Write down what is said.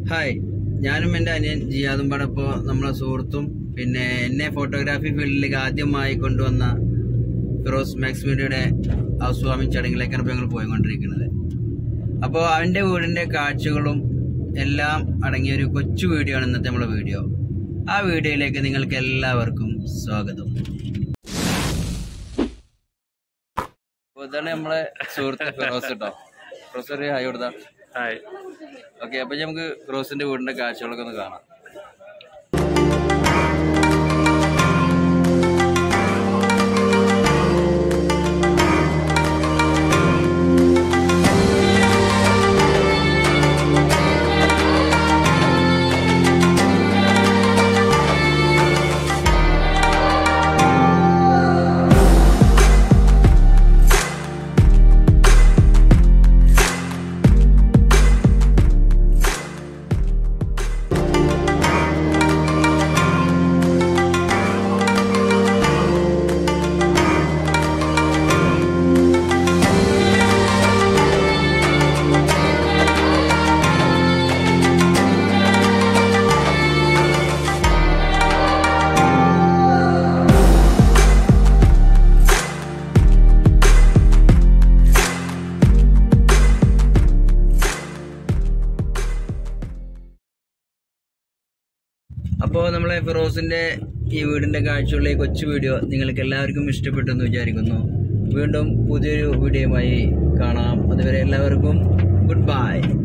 hi ഞാനും എൻ്റെ അനിയൻ ജിയാദും പാടെ ഇപ്പോൾ നമ്മളെ സുഹൃത്തും പിന്നെ എന്നെ ഫോട്ടോഗ്രാഫി ഫീൽഡിലേക്ക് ആദ്യമായി കൊണ്ടുവന്ന ഫിറോസ് മാക്സ് മീഡിയയുടെ ഹൗസ് വാമിങ് ചടങ്ങിലേക്കാണ് ഇപ്പോൾ ഞങ്ങൾ പോയിക്കൊണ്ടിരിക്കുന്നത് അപ്പോൾ അവൻ്റെ വീടിൻ്റെ കാഴ്ചകളും എല്ലാം അടങ്ങിയ ഒരു കൊച്ചു വീഡിയോ ആണ് ഇന്നത്തെ നമ്മളെ വീഡിയോ ആ വീഡിയോയിലേക്ക് നിങ്ങൾക്ക് എല്ലാവർക്കും സ്വാഗതം അപ്പോൾ ഇതാണ് നമ്മളെ സുഹൃത്ത് ഫിറോസ് കേട്ടോ ഫിറോസ് ഒരു ഹായ് കൊടുത്താ ഹായ് ഓക്കെ അപ്പൊ നമുക്ക് ഫിറോസിന്റെ വീടിന്റെ കാഴ്ചകളൊക്കെ ഒന്ന് കാണാം അപ്പോൾ നമ്മളെ ഫിറോസിന്റെ ഈ വീടിന്റെ കാഴ്ചയുള്ള ഈ കൊച്ചു വീഡിയോ നിങ്ങൾക്ക് എല്ലാവർക്കും ഇഷ്ടപ്പെട്ടു എന്ന് വിചാരിക്കുന്നു വീണ്ടും പുതിയൊരു വീഡിയോയുമായി കാണാം അതുവരെ എല്ലാവർക്കും ഗുഡ് ബൈ